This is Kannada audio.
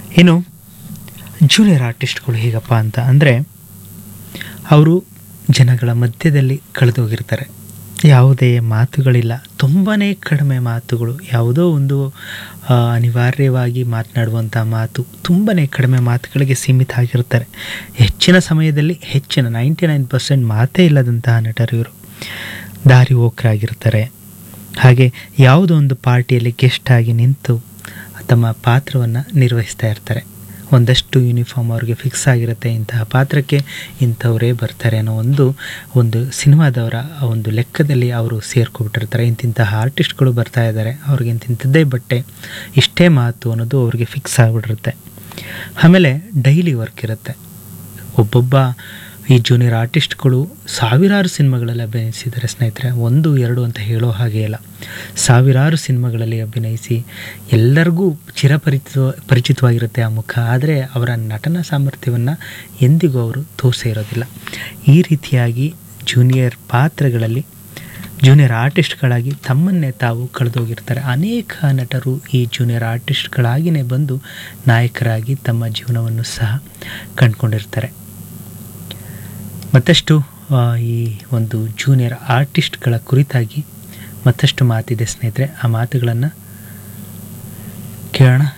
ಇನ್ನು ಜೂನಿಯರ್ ಆರ್ಟಿಸ್ಟ್ಗಳು ಹೇಗಪ್ಪ ಅಂತ ಅಂದರೆ ಅವರು ಜನಗಳ ಮಧ್ಯದಲ್ಲಿ ಕಳೆದೋಗಿರ್ತಾರೆ ಯಾವುದೇ ಮಾತುಗಳಿಲ್ಲ ತುಂಬಾ ಕಡಿಮೆ ಮಾತುಗಳು ಯಾವುದೋ ಒಂದು ಆ, ಅನಿವಾರ್ಯವಾಗಿ ಮಾತನಾಡುವಂಥ ಮಾತು ತುಂಬಾ ಕಡಿಮೆ ಮಾತುಗಳಿಗೆ ಸೀಮಿತ ಆಗಿರ್ತಾರೆ ಹೆಚ್ಚಿನ ಸಮಯದಲ್ಲಿ ಹೆಚ್ಚಿನ ನೈಂಟಿ ನೈನ್ ಪರ್ಸೆಂಟ್ ಮಾತೇ ಇಲ್ಲದಂತಹ ನಟರು ಇವರು ದಾರಿ ಹೋಕರಾಗಿರ್ತಾರೆ ಹಾಗೆ ಯಾವುದೋ ಒಂದು ಪಾರ್ಟಿಯಲ್ಲಿ ಗೆಸ್ಟ್ ಆಗಿ ನಿಂತು ತಮ್ಮ ಪಾತ್ರವನ್ನು ನಿರ್ವಹಿಸ್ತಾ ಇರ್ತಾರೆ ಒಂದಷ್ಟು ಯೂನಿಫಾರ್ಮ್ ಅವ್ರಿಗೆ ಫಿಕ್ಸ್ ಆಗಿರುತ್ತೆ ಇಂತಹ ಪಾತ್ರಕ್ಕೆ ಇಂಥವರೇ ಬರ್ತಾರೆ ಅನ್ನೋ ಒಂದು ಒಂದು ಸಿನಿಮಾದವರ ಒಂದು ಲೆಕ್ಕದಲ್ಲಿ ಅವರು ಸೇರ್ಕೊಬಿಟ್ಟಿರ್ತಾರೆ ಇಂತಿಂತಹ ಆರ್ಟಿಸ್ಟ್ಗಳು ಬರ್ತಾ ಇದ್ದಾರೆ ಅವ್ರಿಗೆ ಇಂತಿಂಥದ್ದೇ ಬಟ್ಟೆ ಇಷ್ಟೇ ಮಾತು ಅನ್ನೋದು ಅವ್ರಿಗೆ ಫಿಕ್ಸ್ ಆಗಿಬಿಟ್ಟಿರುತ್ತೆ ಆಮೇಲೆ ಡೈಲಿ ವರ್ಕ್ ಇರುತ್ತೆ ಒಬ್ಬೊಬ್ಬ ಈ ಜೂನಿಯರ್ ಆರ್ಟಿಸ್ಟ್ಗಳು ಸಾವಿರಾರು ಸಿನಿಮಾಗಳಲ್ಲಿ ಅಭಿನಯಿಸಿದ್ದಾರೆ ಸ್ನೇಹಿತರೆ ಒಂದು ಎರಡು ಅಂತ ಹೇಳೋ ಹಾಗೆ ಇಲ್ಲ ಸಾವಿರಾರು ಸಿನಿಮಾಗಳಲ್ಲಿ ಅಭಿನಯಿಸಿ ಎಲ್ಲರಿಗೂ ಚಿರಪರಿಚಿತ ಪರಿಚಿತವಾಗಿರುತ್ತೆ ಆ ಮುಖ ಆದರೆ ಅವರ ನಟನ ಸಾಮರ್ಥ್ಯವನ್ನು ಎಂದಿಗೂ ಅವರು ತೋರಿಸೇ ಇರೋದಿಲ್ಲ ಈ ರೀತಿಯಾಗಿ ಜೂನಿಯರ್ ಪಾತ್ರಗಳಲ್ಲಿ ಜೂನಿಯರ್ ಆರ್ಟಿಸ್ಟ್ಗಳಾಗಿ ತಮ್ಮನ್ನೇ ತಾವು ಕಳೆದೋಗಿರ್ತಾರೆ ಅನೇಕ ನಟರು ಈ ಜೂನಿಯರ್ ಆರ್ಟಿಸ್ಟ್ಗಳಾಗಿಯೇ ಬಂದು ನಾಯಕರಾಗಿ ತಮ್ಮ ಜೀವನವನ್ನು ಸಹ ಕಂಡುಕೊಂಡಿರ್ತಾರೆ ಮತ್ತಷ್ಟು ಆ, ಈ ಒಂದು ಜೂನಿಯರ್ ಆರ್ಟಿಸ್ಟ್ಗಳ ಕುರಿತಾಗಿ ಮತ್ತಷ್ಟು ಮಾತಿದೆ ಸ್ನೇಹಿತರೆ ಆ ಮಾತುಗಳನ್ನು ಕೇಳೋಣ